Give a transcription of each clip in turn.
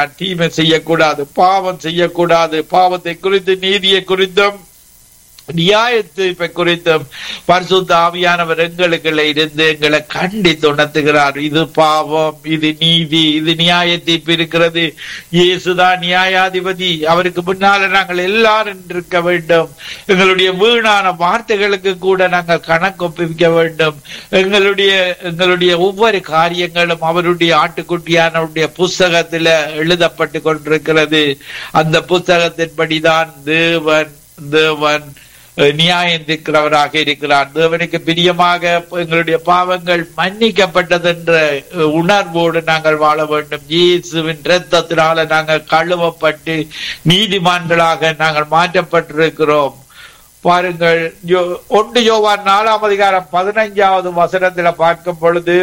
நான் தீமை செய்யக்கூடாது பாவம் செய்யக்கூடாது பாவத்தை குறித்து நீதியை குறித்தும் நியாயத்தை குறித்தும் பரிசுத்த ஆவியானவர் எங்களுக்குள்ள இருந்து எங்களை கண்டித்து உணர்த்துகிறார் இது பாவம் இது நீதி இது நியாயத்தை இருக்கிறது இயேசுதான் நியாயாதிபதி அவருக்கு முன்னால நாங்கள் எல்லாரும் இருக்க வேண்டும் எங்களுடைய வீணான வார்த்தைகளுக்கு கூட நாங்கள் கணக்கு ஒப்புவிக்க வேண்டும் எங்களுடைய எங்களுடைய ஒவ்வொரு காரியங்களும் அவருடைய ஆட்டுக்குட்டியானவருடைய புஸ்தகத்துல எழுதப்பட்டு கொண்டிருக்கிறது அந்த புஸ்தகத்தின்படிதான் தேவன் தேவன் நியாயந்திருக்கிறவராக இருக்கிறார் தேவனுக்கு பிரியமாக எங்களுடைய பாவங்கள் மன்னிக்கப்பட்டது என்ற உணர்வோடு நாங்கள் வாழ வேண்டும் இயேசுவின் இரத்தத்தினால நாங்கள் கழுவப்பட்டு நீதிமான்களாக நாங்கள் மாற்றப்பட்டிருக்கிறோம் பாருங்கள் ஒன்று யோவான் நாலாம் அதிகாரம் பதினைஞ்சாவது வசனத்துல பார்க்கும் பொழுது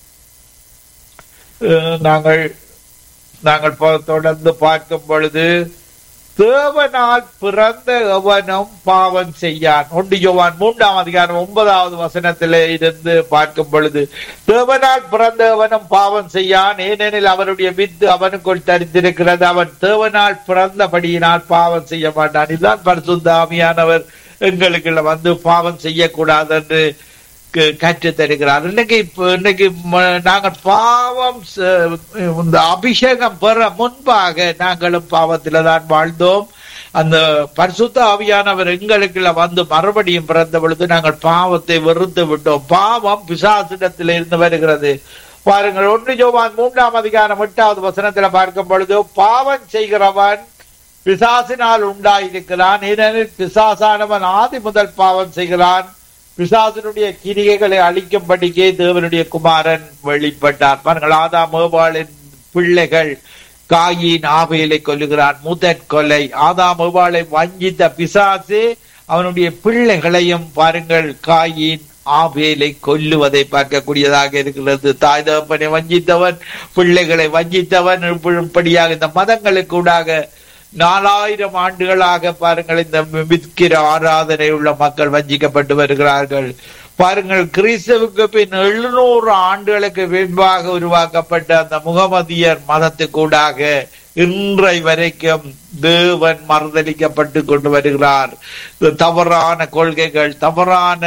நாங்கள் நாங்கள் தொடர்ந்து பார்க்கும் பொழுது தேவனால் பிறந்த எவனும் பாவம் செய்யான் ஒன்று யோவான் மூன்றாம் அதிகாரம் ஒன்பதாவது வசனத்திலே இருந்து பார்க்கும் பொழுது தேவனால் பிறந்த எவனும் பாவம் செய்யான் ஏனெனில் அவருடைய வித்து அவனுக்குள் தரித்திருக்கிறது அவன் தேவனால் பிறந்தபடியினால் பாவம் செய்ய மாட்டான் இதுதான் பரிசுத்த ஆவியானவர் எங்களுக்கு வந்து பாவம் செய்யக்கூடாது என்று கற்று தருகிறார் இன்னைக்கு இன்னைக்கு நாங்கள் பாவம் இந்த அபிஷேகம் பெற முன்பாக நாங்களும் பாவத்தில தான் வாழ்ந்தோம் அந்த பரிசுத்த ஆவியானவர் எங்களுக்குள்ள வந்து மறுபடியும் பிறந்த பொழுது நாங்கள் பாவத்தை வெறுத்து விட்டோம் பாவம் பிசாசிடத்தில் இருந்து வருகிறது பாருங்கள் ஒன்று ஜோவான் மூன்றாம் அதிகாரம் எட்டாவது வசனத்துல பார்க்கும் பொழுது பாவம் செய்கிறவன் பிசாசினால் உண்டாயிருக்கிறான் ஏனெனில் பிசாசானவன் ஆதி முதல் பாவம் செய்கிறான் பிசாசனுடைய கிரிகைகளை அழிக்கும்படிக்கே தேவனுடைய குமாரன் வெளிப்பட்டார் பாருங்கள் ஆதாம் ஏபாளின் பிள்ளைகள் காயின் ஆபையிலை கொல்லுகிறான் முதற் கொலை ஆதாம் ஏபாளை வஞ்சித்த பிசாசு அவனுடைய பிள்ளைகளையும் பாருங்கள் காயின் ஆபேலை கொல்லுவதை பார்க்கக்கூடியதாக இருக்கிறது தாய் தகப்பனை வஞ்சித்தவன் பிள்ளைகளை வஞ்சித்தவன் இப்படியாக இந்த மதங்களுக்கு ஊடாக நாலாயிரம் ஆண்டுகளாக பாருங்கள் இந்த விற்கிற ஆராதனை உள்ள மக்கள் வஞ்சிக்கப்பட்டு வருகிறார்கள் பாருங்கள் கிறிஸ்தவுக்கு பின் எழுநூறு ஆண்டுகளுக்கு பின்பாக உருவாக்கப்பட்ட அந்த முகமதியர் மதத்துக்கூடாக இன்றை வரைக்கும் தேவன் மறுதளிக்கப்பட்டு கொண்டு வருகிறார் தவறான கொள்கைகள் தவறான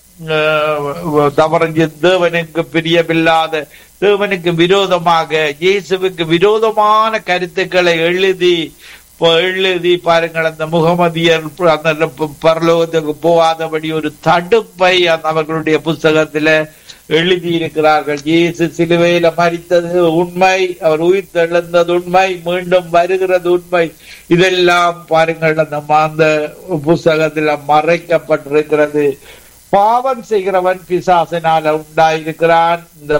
தவறு தேவனுக்கு பிரியமில்லாத தேவனுக்கு விரோதமாக இயேசுவுக்கு விரோதமான கருத்துக்களை எழுதி எழுதி பாருங்கள் அந்த முகமதியர் அந்த பரலோகத்துக்கு போகாதபடி ஒரு தடுப்பை அவர்களுடைய புஸ்தகத்துல எழுதி இருக்கிறார்கள் இயேசு சிலுவையில மறித்தது உண்மை அவர் உயிர் தெழுந்தது உண்மை மீண்டும் வருகிறது உண்மை இதெல்லாம் பாருங்கள் அந்த அந்த புஸ்தகத்துல மறைக்கப்பட்டிருக்கிறது பாவம் செய்கிறவன் பிசாசினால உண்டாயிருக்கிறான் இந்த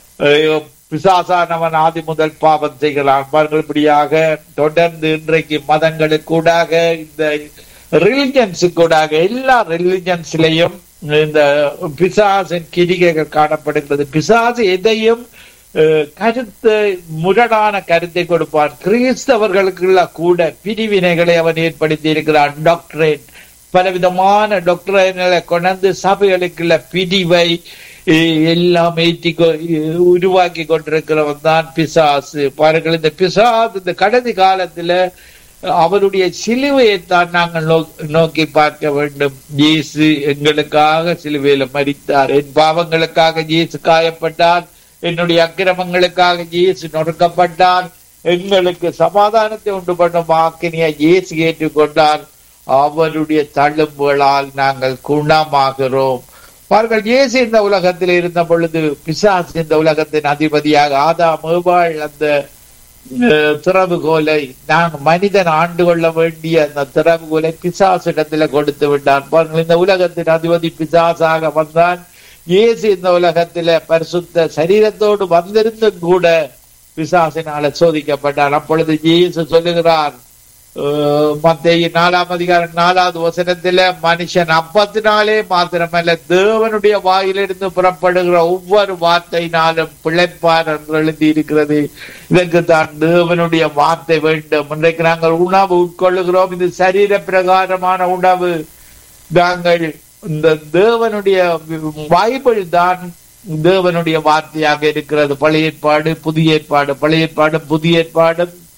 பிசாசானவன் ஆதி முதல் பாவம் செய்கிறான் பாருங்கள்படியாக தொடர்ந்து இன்றைக்கு மதங்களுக்கூடாக இந்த ரிலிஜன்ஸுக்கூடாக எல்லா ரிலிஜன்ஸ்லயும் இந்த பிசாசின் கிரிகைகள் காணப்படுகிறது பிசாசு எதையும் கருத்து முரடான கருத்தை கொடுப்பான் கிறிஸ்தவர்களுக்குள்ள கூட பிரிவினைகளை அவன் ஏற்படுத்தி இருக்கிறான் டாக்டரேட் பலவிதமான டாக்டரேட்களை கொண்டு சபைகளுக்குள்ள பிரிவை எல்லாம் ஏற்றி உருவாக்கி கொண்டிருக்கிறவன் தான் பிசாசு பாருங்கள் இந்த பிசாசு இந்த கடைசி காலத்துல அவருடைய சிலுவையைத்தான் நாங்கள் நோக்கி பார்க்க வேண்டும் இயேசு எங்களுக்காக சிலுவையில மறித்தார் என் பாவங்களுக்காக இயேசு காயப்பட்டார் என்னுடைய அக்கிரமங்களுக்காக இயேசு நொறுக்கப்பட்டார் எங்களுக்கு சமாதானத்தை உண்டு பண்ணும் ஆக்கினியை இயேசு ஏற்றுக்கொண்டார் அவருடைய தழும்புகளால் நாங்கள் குணமாகிறோம் பாருங்கள் இயேசு இந்த உலகத்தில் இருந்த பொழுது பிசாசு இந்த உலகத்தின் அதிபதியாக ஆதாம் ஏவாள் அந்த திறவுகோலை நான் மனிதன் ஆண்டு கொள்ள வேண்டிய அந்த திறவுகோலை பிசாசிடத்துல கொடுத்து விட்டான் பாருங்கள் இந்த உலகத்தின் அதிபதி பிசாசாக வந்தான் இயேசு இந்த உலகத்தில பரிசுத்த சரீரத்தோடு வந்திருந்தும் கூட பிசாசினால சோதிக்கப்பட்டார் அப்பொழுது இயேசு சொல்லுகிறார் மத்திய நாலாம் அதிகாரம் நாலாவது வசனத்துல மனுஷன் அப்பத்தினாலே மாத்திரமல்ல தேவனுடைய வாயிலிருந்து புறப்படுகிற ஒவ்வொரு வார்த்தையினாலும் பிழைப்பார் என்று எழுதி இருக்கிறது இதற்கு தான் தேவனுடைய வார்த்தை வேண்டும் இன்றைக்கு நாங்கள் உணவு உட்கொள்ளுகிறோம் இது சரீர பிரகாரமான உணவு நாங்கள் இந்த தேவனுடைய பைபிள் தான் தேவனுடைய வார்த்தையாக இருக்கிறது பழைய ஏற்பாடு புதிய ஏற்பாடு பழைய ஏற்பாடு புதிய ஏற்பாடும்